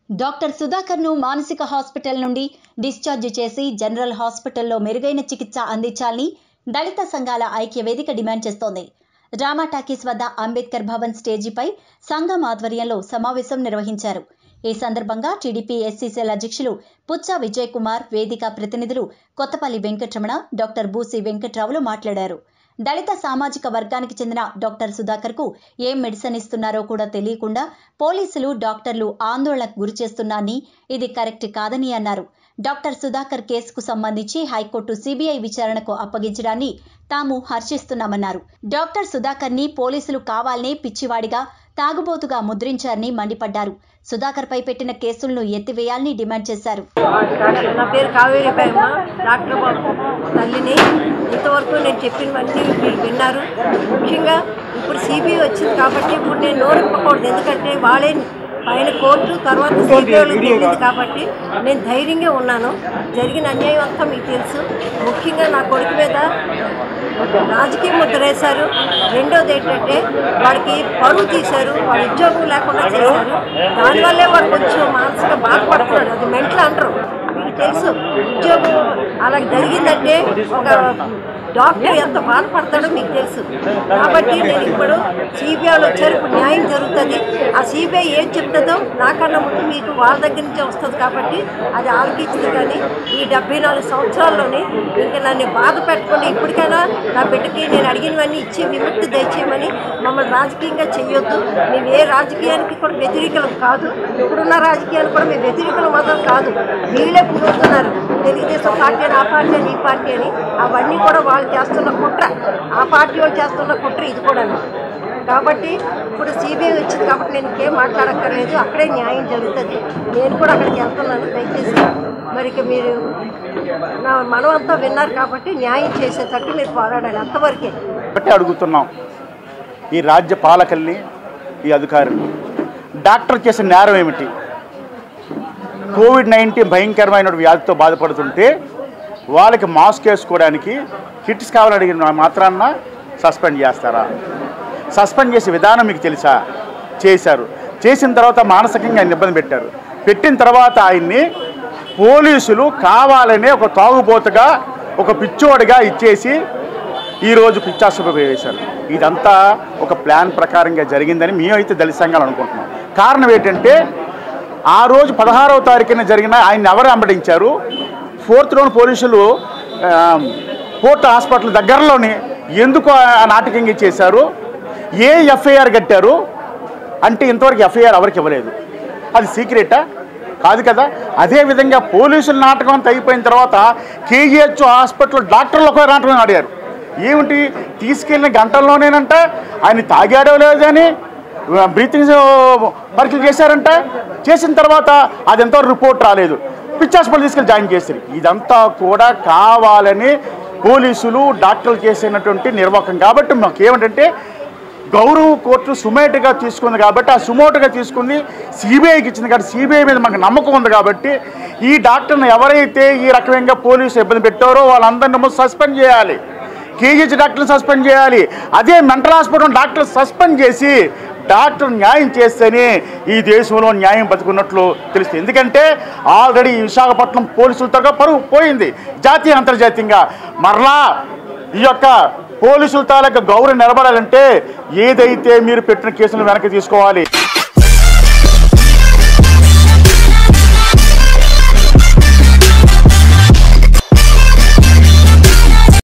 doctor సుధాకర్ను మానసిక hospital నుండి discharge చేసి జనరల్ హాస్పిటల్లో మెరుగైన చికిత్స అందించాలని దళిత సంఘాల ఐక్య వేదిక డిమాండ్ చేస్తోంది డ్రామా టాకీస్ వద్ద అంబేద్కర్ భవన్ స్టేజీపై సంఘం ఆధ్వర్యంలో సమావేశం నిర్వహించారు ఈ సందర్భంగా టీడీపీ ఎస్సీసీల అధ్యక్షులు పుచ్చ విజయ్ కుమార్ వేదిక ప్రతినిధులు కొత్తపల్లి వెంకటరమణ డాక్టర్ బూసి వెంకట్రావులు మాట్లాడారు దళిత సామాజిక వర్గానికి చెందిన డాక్టర్ సుధాకర్కు ఏం మెడిసిన్ ఇస్తున్నారో కూడా తెలియకుండా పోలీసులు డాక్టర్లు ఆందోళనకు గురి చేస్తున్నారని ఇది కరెక్ట్ కాదని అన్నారు డాక్టర్ సుధాకర్ కేసుకు సంబంధించి హైకోర్టు సిబిఐ విచారణకు అప్పగించడాన్ని తాము హర్షిస్తున్నామన్నారు డాక్టర్ సుధాకర్ ని పోలీసులు కావాలనే పిచ్చివాడిగా తాగుబోతుగా ముద్రించారని మండిపడ్డారు సుధాకర్ పై పెట్టిన కేసులను ఎత్తివేయాలని డిమాండ్ చేశారు నా పేరు కావేరి పేమ డాక్టర్ బాబు తల్లిని ఇంతవరకు నేను చెప్పినవన్నీ మీరు విన్నారు ముఖ్యంగా ఇప్పుడు సిబిఐ వచ్చింది కాబట్టి ఇప్పుడు నేను నోరిప్పకూడదు ఎందుకంటే వాళ్ళే పైన కోర్టు తర్వాత సిబిఐలో తెలియదు కాబట్టి నేను ధైర్యంగా ఉన్నాను జరిగిన అన్యాయం అంతా మీకు తెలుసు ముఖ్యంగా నా కొడుకు మీద రాజకీయ ముద్ర వేశారు రెండోది ఏంటంటే వాడికి పరువు తీశారు వాడి ఉద్యోగం లేకుండా చేశారు దానివల్లే వాడు కొంచెం మానసిక బాధపడుతున్నాడు అది మెంటల్ అంటారు మీకు తెలుసు ఉద్యోగం అలా జరిగిందంటే ఒక డాక్టర్ ఎంత బాధపడతాడో మీకు తెలుసు కాబట్టి నేను ఇప్పుడు సిబిఐలో వచ్చారు ఇప్పుడు న్యాయం జరుగుతుంది ఆ సిబిఐ ఏం చెప్తుందో నాకన్నా ముందు మీకు వాళ్ళ దగ్గర నుంచే వస్తుంది కాబట్టి అది ఆలకించదు కానీ ఈ డెబ్బై నాలుగు సంవత్సరాల్లోనే ఇంకా నన్ను బాధ పెట్టకుండా ఇప్పటికైనా నా బిడ్డకి నేను అడిగినవన్నీ ఇచ్చి విముక్తి దయచేయమని మమ్మల్ని రాజకీయంగా చేయొద్దు మేము ఏ రాజకీయానికి కూడా వ్యతిరేకలం కాదు ఇప్పుడున్న రాజకీయాలు కూడా మేము వ్యతిరేకలం మాత్రం కాదు వీళ్ళే పురుగుతున్నారు తెలుగుదేశం పార్టీ అని ఆ పార్టీ అని ఈ పార్టీ అని అవన్నీ కూడా వాళ్ళు చేస్తున్న కుట్ర ఆ పార్టీ వాళ్ళు చేస్తున్న కుట్ర ఇది కూడా కాబట్టి ఇప్పుడు సిబిఐ వచ్చింది కాబట్టి నేను ఇంకేం మాట్లాడక్కర్లేదు అక్కడే న్యాయం జరుగుతుంది నేను కూడా అక్కడికి వెళ్తున్నాను దయచేసి మరి ఇక మీరు నా మనమంతా విన్నారు కాబట్టి న్యాయం చేసేటట్టు మీరు పోరాడాలి అంతవరకే బట్టి అడుగుతున్నాం ఈ రాజ్య పాలకుల్ని ఈ అధికారులు డాక్టర్ చేసిన నేరం ఏమిటి కోవిడ్ నైన్టీన్ భయంకరమైన వ్యాధితో బాధపడుతుంటే వాళ్ళకి మాస్క్ వేసుకోవడానికి కిట్స్ కావాలని అడిగిన మాత్రాన్న సస్పెండ్ చేస్తారా సస్పెండ్ చేసే విధానం మీకు తెలుసా చేశారు చేసిన తర్వాత మానసికంగా ఆయన ఇబ్బంది పెట్టారు పెట్టిన తర్వాత ఆయన్ని పోలీసులు కావాలనే ఒక తాగుబోతుగా ఒక పిచ్చోడిగా ఇచ్చేసి ఈరోజు పిచ్చాసుపై వేశారు ఇదంతా ఒక ప్లాన్ ప్రకారంగా జరిగిందని మేమైతే దళిత సంఘాలు అనుకుంటున్నాం కారణం ఏంటంటే ఆ రోజు పదహారవ తారీఖున జరిగిన ఆయన ఎవరు వెంబడించారు ఫోర్త్ లోన్ పోలీసులు ఆ, పోర్ట్ హాస్పిటల్ దగ్గరలోనే ఎందుకు ఆ నాటకంగా చేశారు ఏ ఎఫ్ఐఆర్ కట్టారు అంటే ఇంతవరకు ఎఫ్ఐఆర్ ఎవరికి ఇవ్వలేదు అది సీక్రెటా కాదు కదా అదేవిధంగా పోలీసుల నాటకం అంతా అయిపోయిన తర్వాత కేజీహెచ్ హాస్పిటల్ డాక్టర్లు ఒక నాటకం ఆడారు ఏమిటి తీసుకెళ్ళిన గంటల్లోనేనంట ఆయన తాగాడో లేదని బ్రీతింగ్ పరీక్షలు చేశారంట చేసిన తర్వాత అది ఎంతో రిపోర్ట్ రాలేదు పిచ్చి హాస్పిటల్ తీసుకెళ్ళి జాయిన్ చేశారు ఇదంతా కూడా కావాలని పోలీసులు డాక్టర్లు చేసినటువంటి నిర్వాహకం కాబట్టి మాకు ఏమిటంటే గౌరవ కోర్టు సుమేటుగా తీసుకుంది కాబట్టి ఆ సుమోటుగా తీసుకుంది సిబిఐకి ఇచ్చింది కాబట్టి సిబిఐ మీద మనకు నమ్మకం ఉంది కాబట్టి ఈ డాక్టర్ని ఎవరైతే ఈ రకమైన పోలీసు ఇబ్బంది పెట్టారో వాళ్ళందరినీ సస్పెండ్ చేయాలి కేజీహెచ్ డాక్టర్ని సస్పెండ్ చేయాలి అదే మెంటల్ హాస్పిటల్ డాక్టర్ సస్పెండ్ చేసి డాక్టర్ న్యాయం చేస్తేనే ఈ దేశంలో న్యాయం బతుకున్నట్లు తెలుస్తుంది ఎందుకంటే ఆల్రెడీ ఈ విశాఖపట్నం పోలీసులతో పరువు పోయింది జాతీయ అంతర్జాతీయంగా మరలా ఈ యొక్క పోలీసుల తాలూకా గౌరవం నిలబడాలంటే ఏదైతే మీరు పెట్టిన కేసులను వెనక్కి తీసుకోవాలి